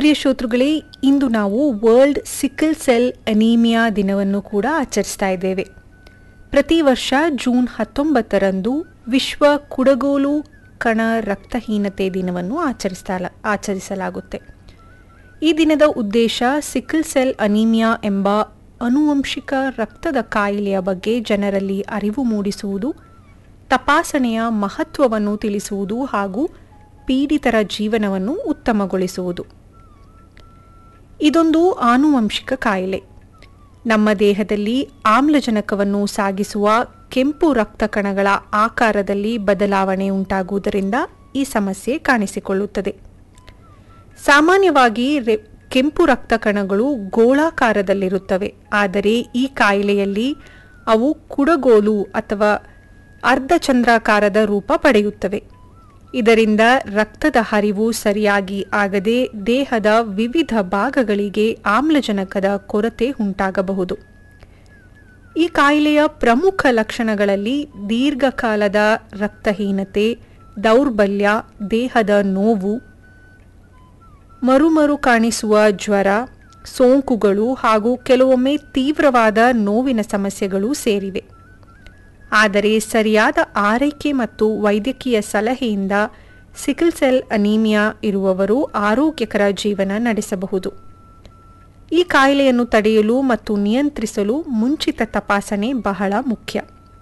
ಪ್ರಿಯ ಶ್ರೋತೃಗಳೇ ಇಂದು ನಾವು world sickle cell anaemia ದಿನವನ್ನು ಕೂಡ ಆಚರಿಸ್ತಾ ಇದ್ದೇವೆ ಪ್ರತಿ ವರ್ಷ ಜೂನ್ ಹತ್ತೊಂಬತ್ತರಂದು ವಿಶ್ವ ಕುಡಗೋಲು ಕಣ ರಕ್ತಹೀನತೆ ದಿನವನ್ನು ಆಚರಿಸ್ತಾ ಆಚರಿಸಲಾಗುತ್ತೆ ಈ ದಿನದ ಉದ್ದೇಶ ಸಿಕ್ಕಲ್ ಸೆಲ್ ಅನೀಮಿಯಾ ಎಂಬ ಅನುವಂಶಿಕ ರಕ್ತದ ಕಾಯಿಲೆಯ ಬಗ್ಗೆ ಜನರಲ್ಲಿ ಅರಿವು ಮೂಡಿಸುವುದು ತಪಾಸಣೆಯ ಮಹತ್ವವನ್ನು ತಿಳಿಸುವುದು ಹಾಗೂ ಪೀಡಿತರ ಜೀವನವನ್ನು ಉತ್ತಮಗೊಳಿಸುವುದು ಇದೊಂದು ಆನುವಂಶಿಕ ಕಾಯಿಲೆ ನಮ್ಮ ದೇಹದಲ್ಲಿ ಆಮ್ಲಜನಕವನ್ನು ಸಾಗಿಸುವ ಕೆಂಪು ರಕ್ತ ಕಣಗಳ ಆಕಾರದಲ್ಲಿ ಬದಲಾವಣೆ ಉಂಟಾಗುವುದರಿಂದ ಈ ಸಮಸ್ಯೆ ಕಾಣಿಸಿಕೊಳ್ಳುತ್ತದೆ ಸಾಮಾನ್ಯವಾಗಿ ರೆ- ಕೆಂಪು ರಕ್ತ ಕಣಗಳು ಗೋಳಾಕಾರದಲ್ಲಿರುತ್ತವೆ ಆದರೆ ಈ ಕಾಯಿಲೆಯಲ್ಲಿ ಅವು ಕುಡಗೋಲು ಅಥವಾ ಅರ್ಧಚಂದ್ರಾಕಾರದ ರೂಪ ಪಡೆಯುತ್ತವೆ ಇದರಿಂದ ರಕ್ತದ ಹರಿವು ಸರಿಯಾಗಿ ಆಗದೆ ದೇಹದ ವಿವಿಧ ಭಾಗಗಳಿಗೆ ಆಮ್ಲಜನಕದ ಕೊರತೆ ಉಂಟಾಗಬಹುದು ಈ ಕಾಯಿಲೆಯ ಪ್ರಮುಖ ಲಕ್ಷಣಗಳಲ್ಲಿ ದೀರ್ಘಕಾಲದ ರಕ್ತಹೀನತೆ ದೌರ್ಬಲ್ಯ ದೇಹದ ನೋವು ಮರುಮರು ಕಾಣಿಸುವ ಜ್ವರ ಸೋಂಕುಗಳು ಹಾಗೂ ಕೆಲವೊಮ್ಮೆ ತೀವ್ರವಾದ ನೋವಿನ ಸಮಸ್ಯೆಗಳು ಸೇರಿವೆ ಆದರೆ ಸರಿಯಾದ ಆರೈಕೆ ಮತ್ತು ವೈದ್ಯಕೀಯ ಸಲಹೆಯಿಂದ ಸಿಕಲ್ ಸೆಲ್ ಅನೀಮಿಯಾ ಇರುವವರು ಆರೋಗ್ಯಕರ ಜೀವನ ನಡೆಸಬಹುದು ಈ ಕಾಯಿಲೆಯನ್ನು ತಡೆಯಲು ಮತ್ತು ನಿಯಂತ್ರಿಸಲು ಮುಂಚಿತ ತಪಾಸಣೆ ಬಹಳ ಮುಖ್ಯ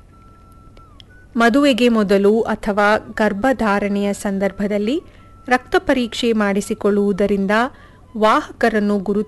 ಮದುವೆಗೆ ಮೊದಲು ಅಥವಾ ಗರ್ಭಧಾರಣೆಯ ಸಂದರ್ಭದಲ್ಲಿ ರಕ್ತ ಪರೀಕ್ಷೆ ಮಾಡಿಸಿಕೊಳ್ಳುವುದರಿಂದ ವಾಹಕರನ್ನು ಗುರುತಿಸಿ